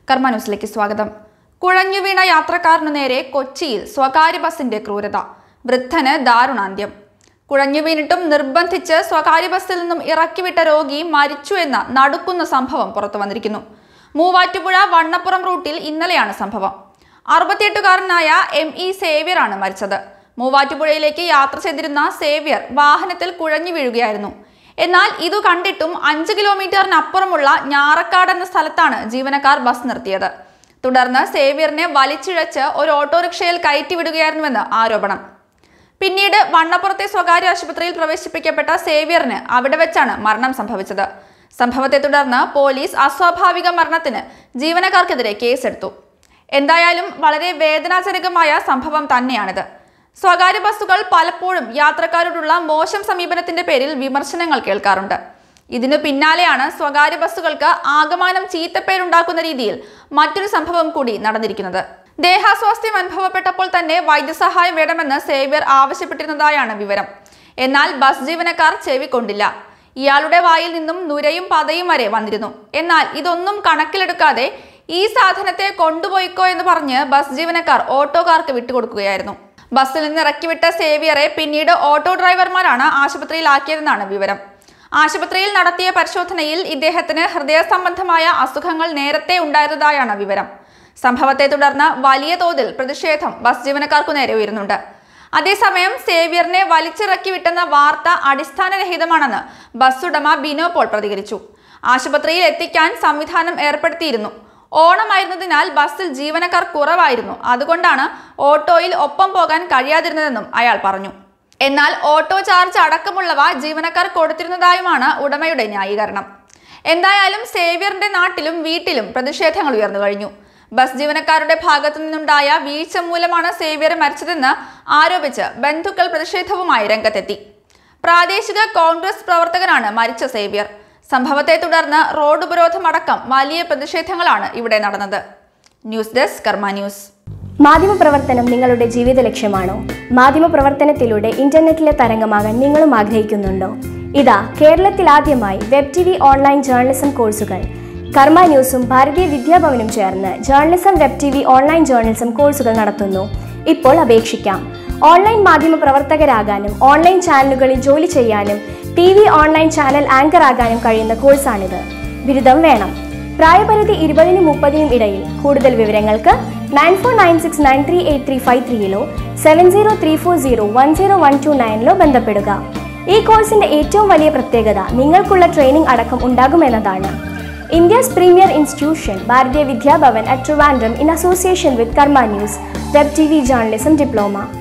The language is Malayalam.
കർമ്മ ന്യൂസിലേക്ക് സ്വാഗതം കുഴഞ്ഞു വീണ യാത്രക്കാരനു നേരെ കൊച്ചിയിൽ സ്വകാര്യ ബസിന്റെ ക്രൂരത വൃദ്ധന് ദാരുണാന്ത്യം കുഴഞ്ഞു വീണിട്ടും നിർബന്ധിച്ച് സ്വകാര്യ ബസ്സിൽ നിന്നും ഇറക്കിവിട്ട രോഗി മരിച്ചു എന്ന നടുക്കുന്ന സംഭവം പുറത്തു വന്നിരിക്കുന്നു മൂവാറ്റുപുഴ വണ്ണപ്പുറം റൂട്ടിൽ ഇന്നലെയാണ് സംഭവം അറുപത്തിയെട്ടുകാരനായ എം ഇ സേവ്യറാണ് മരിച്ചത് മൂവാറ്റുപുഴയിലേക്ക് യാത്ര ചെയ്തിരുന്ന സേവ്യർ വാഹനത്തിൽ കുഴഞ്ഞു വീഴുകയായിരുന്നു എന്നാൽ ഇതു കണ്ടിട്ടും അഞ്ച് കിലോമീറ്ററിനപ്പുറമുള്ള ഞാറക്കാട് എന്ന സ്ഥലത്താണ് ജീവനക്കാർ ബസ് നിർത്തിയത് തുടർന്ന് സേവ്യറിനെ വലിച്ചിഴച്ച് ഒരു ഓട്ടോറിക്ഷയിൽ കയറ്റിവിടുകയായിരുന്നുവെന്ന് ആരോപണം പിന്നീട് വണ്ണപ്പുറത്തെ സ്വകാര്യ ആശുപത്രിയിൽ പ്രവേശിപ്പിക്കപ്പെട്ട സേവ്യറിന് അവിടെ വെച്ചാണ് മരണം സംഭവിച്ചത് സംഭവത്തെ തുടർന്ന് പോലീസ് അസ്വാഭാവിക മരണത്തിന് ജീവനക്കാർക്കെതിരെ കേസെടുത്തു എന്തായാലും വളരെ വേദനാജനകമായ സംഭവം തന്നെയാണിത് സ്വകാര്യ ബസ്സുകൾ പലപ്പോഴും യാത്രക്കാരോടുള്ള മോശം സമീപനത്തിന്റെ പേരിൽ വിമർശനങ്ങൾ കേൾക്കാറുണ്ട് ഇതിനു പിന്നാലെയാണ് സ്വകാര്യ ബസ്സുകൾക്ക് ആകമാനം ചീത്തപ്പേരുണ്ടാക്കുന്ന രീതിയിൽ മറ്റൊരു സംഭവം കൂടി നടന്നിരിക്കുന്നത് ദേഹാസ്വാസ്ഥ്യം അനുഭവപ്പെട്ടപ്പോൾ തന്നെ വൈദ്യസഹായം വേണമെന്ന് സേവ്യർ ആവശ്യപ്പെട്ടിരുന്നതായാണ് വിവരം എന്നാൽ ബസ് ജീവനക്കാർ ചെവിക്കൊണ്ടില്ല ഇയാളുടെ വായിൽ നിന്നും നുരയും പതയും വരെ വന്നിരുന്നു എന്നാൽ ഇതൊന്നും കണക്കിലെടുക്കാതെ ഈ സാധനത്തെ കൊണ്ടുപോയിക്കോ എന്ന് പറഞ്ഞ് ബസ് ജീവനക്കാർ ഓട്ടോക്കാർക്ക് വിട്ടുകൊടുക്കുകയായിരുന്നു ബസ്സിൽ നിന്ന് ഇറക്കിവിട്ട സേവിയറെ പിന്നീട് ഓട്ടോ ഡ്രൈവർമാരാണ് ആശുപത്രിയിലാക്കിയതെന്നാണ് വിവരം ആശുപത്രിയിൽ നടത്തിയ പരിശോധനയിൽ ഇദ്ദേഹത്തിന് ഹൃദയ സംബന്ധമായ അസുഖങ്ങൾ നേരത്തെ ഉണ്ടായിരുന്നതായാണ് വിവരം സംഭവത്തെ തുടർന്ന് വലിയ തോതിൽ പ്രതിഷേധം ബസ് ജീവനക്കാർക്കു നേരെ ഉയരുന്നുണ്ട് അതേസമയം സേവ്യറിനെ വലിച്ചിറക്കി വിട്ടെന്ന വാർത്ത അടിസ്ഥാനരഹിതമാണെന്ന് ബസ് ഉടമ ബിനോ പോൾ പ്രതികരിച്ചു ആശുപത്രിയിൽ എത്തിക്കാൻ സംവിധാനം ഏർപ്പെടുത്തിയിരുന്നു ഓണമായിരുന്നതിനാൽ ബസ്സിൽ ജീവനക്കാർ കുറവായിരുന്നു അതുകൊണ്ടാണ് ഓട്ടോയിൽ ഒപ്പം പോകാൻ കഴിയാതിരുന്നതെന്നും അയാൾ പറഞ്ഞു എന്നാൽ ഓട്ടോ ചാർജ് അടക്കമുള്ളവ ജീവനക്കാർ കൊടുത്തിരുന്നതായുമാണ് ഉടമയുടെ ന്യായീകരണം എന്തായാലും സേവ്യറിന്റെ നാട്ടിലും വീട്ടിലും പ്രതിഷേധങ്ങൾ ഉയർന്നു കഴിഞ്ഞു ബസ് ജീവനക്കാരുടെ ഭാഗത്തു നിന്നുണ്ടായ വീഴ്ച മൂലമാണ് സേവ്യർ മരിച്ചതെന്ന് ആരോപിച്ച് ബന്ധുക്കൾ പ്രതിഷേധവുമായി രംഗത്തെത്തി പ്രാദേശിക കോൺഗ്രസ് പ്രവർത്തകനാണ് മരിച്ച സേവ്യർ സംഭവത്തെ തുടർന്ന് റോഡ് ഉപരോധമടക്കം വലിയ പ്രതിഷേധങ്ങളാണ് ഇവിടെ നടന്നത് ന്യൂസ് ഡെസ്ക് കർമ്മ ന്യൂസ് മാധ്യമപ്രവർത്തനം നിങ്ങളുടെ ജീവിത ലക്ഷ്യമാണോ മാധ്യമപ്രവർത്തനത്തിലൂടെ ഇന്റർനെറ്റിലെ തരംഗമാകാൻ നിങ്ങളും ആഗ്രഹിക്കുന്നുണ്ടോ ഇതാ കേരളത്തിൽ ആദ്യമായി web T V online journalism കോഴ്സുകൾ കർമ്മ ന്യൂസും ഭാരതീയ വിദ്യാഭവനും ചേർന്ന് journalism web T V online journalism കോഴ്സുകൾ നടത്തുന്നു ഇപ്പോൾ അപേക്ഷിക്കാം ഓൺലൈൻ മാധ്യമ പ്രവർത്തകരാകാനും ഓൺലൈൻ ചാനലുകളിൽ ജോലി ചെയ്യാനും T V online channel anchor ആകാനും കഴിയുന്ന കോഴ്സാണിത് ബിരുദം വേണം പ്രായപരിധി ഇരുപതിനും മുപ്പതിനും ഇടയിൽ കൂടുതൽ വിവരങ്ങൾക്ക് nine four nine six nine three eight three five ത്രീയിലോ seven zero three four zero one zero one two നയനിലോ ബന്ധപ്പെടുക ഈ കോഴ്സിന്റെ ഏറ്റവും വലിയ പ്രത്യേകത നിങ്ങൾക്കുള്ള ട്രെയിനിംഗ് അടക്കം ഉണ്ടാകുമെന്നതാണ് India's premier institution Bharatiya Vidya Bhavan at Trivandrum in association with Karma news web T V journalism diploma